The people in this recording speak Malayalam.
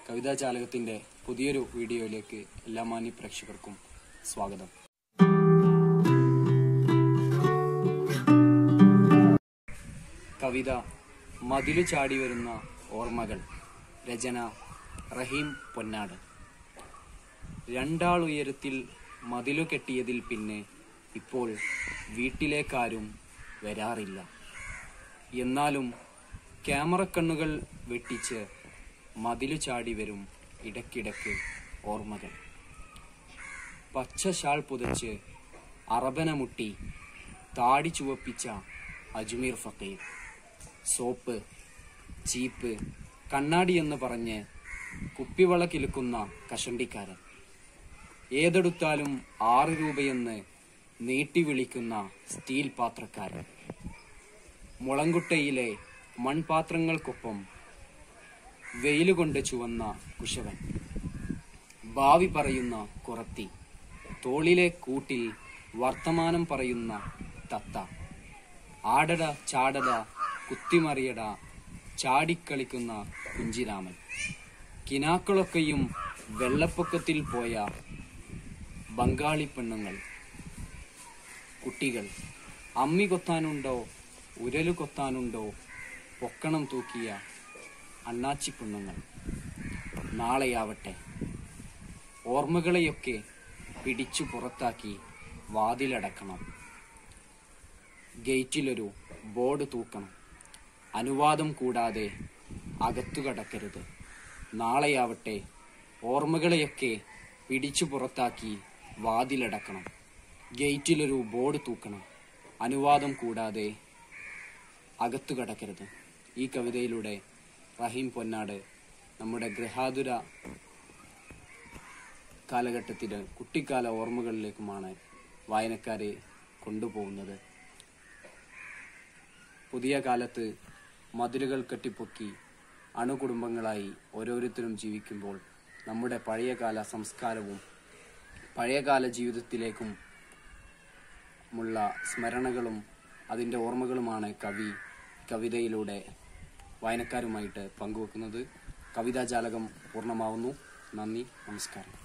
കവിതാ ജാലകത്തിന്റെ പുതിയൊരു വീഡിയോയിലേക്ക് എല്ലാ മാന്യ പ്രേക്ഷകർക്കും സ്വാഗതം കവിത മതിലു ചാടി വരുന്ന ഓർമ്മകൾ രചന റഹീം പൊന്നാട് രണ്ടാൾ ഉയരത്തിൽ മതിലു കെട്ടിയതിൽ പിന്നെ ഇപ്പോൾ വീട്ടിലേക്കാരും വരാറില്ല എന്നാലും ക്യാമറ കണ്ണുകൾ വെട്ടിച്ച് മതിലു ചാടി വരും ഇടയ്ക്കിടയ്ക്ക് ഓർമ്മകൾ പച്ച ഷാൾ പുതച്ച് അറബന മുട്ടി താടി ചുവപ്പിച്ച അജ്മീർ ഫക്കീർ സോപ്പ് ചീപ്പ് കണ്ണാടി എന്ന് പറഞ്ഞ് കുപ്പിവള കിലുക്കുന്ന കഷണ്ടിക്കാരൻ ഏതെടുത്താലും ആറ് രൂപയെന്ന് നീട്ടി വിളിക്കുന്ന സ്റ്റീൽ പാത്രക്കാരൻ മുളങ്കുട്ടയിലെ മൺപാത്രങ്ങൾക്കൊപ്പം വെയിലുകൊണ്ട് ചുവന്ന കുശവൻ ഭാവി പറയുന്ന കുറത്തി തോളിലെ കൂട്ടിൽ വർത്തമാനം പറയുന്ന തത്ത ആടട ചാടട കുത്തിമറിയട ചാടിക്കളിക്കുന്ന കുഞ്ചിരാമൻ കിനാക്കളൊക്കെയും വെള്ളപ്പൊക്കത്തിൽ പോയ ബംഗാളി പെണ്ണുങ്ങൾ കുട്ടികൾ അമ്മി കൊത്താനുണ്ടോ ഉരലു കൊത്താനുണ്ടോ പൊക്കണം തൂക്കിയ അണ്ണാച്ചി പെണ്ണുങ്ങൾ നാളെയാവട്ടെ ഓർമ്മകളെയൊക്കെ പിടിച്ചു പുറത്താക്കി വാതിലടക്കണം ഗേറ്റിലൊരു ബോർഡ് തൂക്കണം അനുവാദം കൂടാതെ അകത്തു കടക്കരുത് നാളെയാവട്ടെ ഓർമ്മകളെയൊക്കെ പിടിച്ചു പുറത്താക്കി വാതിലടക്കണം ഗേറ്റിലൊരു ബോർഡ് തൂക്കണം അനുവാദം കൂടാതെ അകത്തു കടക്കരുത് ഈ കവിതയിലൂടെ റഹീം പൊന്നാട് നമ്മുടെ ഗൃഹാതുര കാലഘട്ടത്തിലെ കുട്ടിക്കാല ഓർമ്മകളിലേക്കുമാണ് വായനക്കാരെ കൊണ്ടുപോകുന്നത് പുതിയ കാലത്ത് മതിലുകൾ കെട്ടിപ്പൊക്കി അണുകുടുംബങ്ങളായി ഓരോരുത്തരും ജീവിക്കുമ്പോൾ നമ്മുടെ പഴയകാല സംസ്കാരവും പഴയകാല ജീവിതത്തിലേക്കും ഉള്ള സ്മരണകളും അതിൻ്റെ ഓർമ്മകളുമാണ് കവി കവിതയിലൂടെ വായനക്കാരുമായിട്ട് പങ്കുവെക്കുന്നത് കവിതാജാലകം പൂർണ്ണമാവുന്നു നന്ദി നമസ്കാരം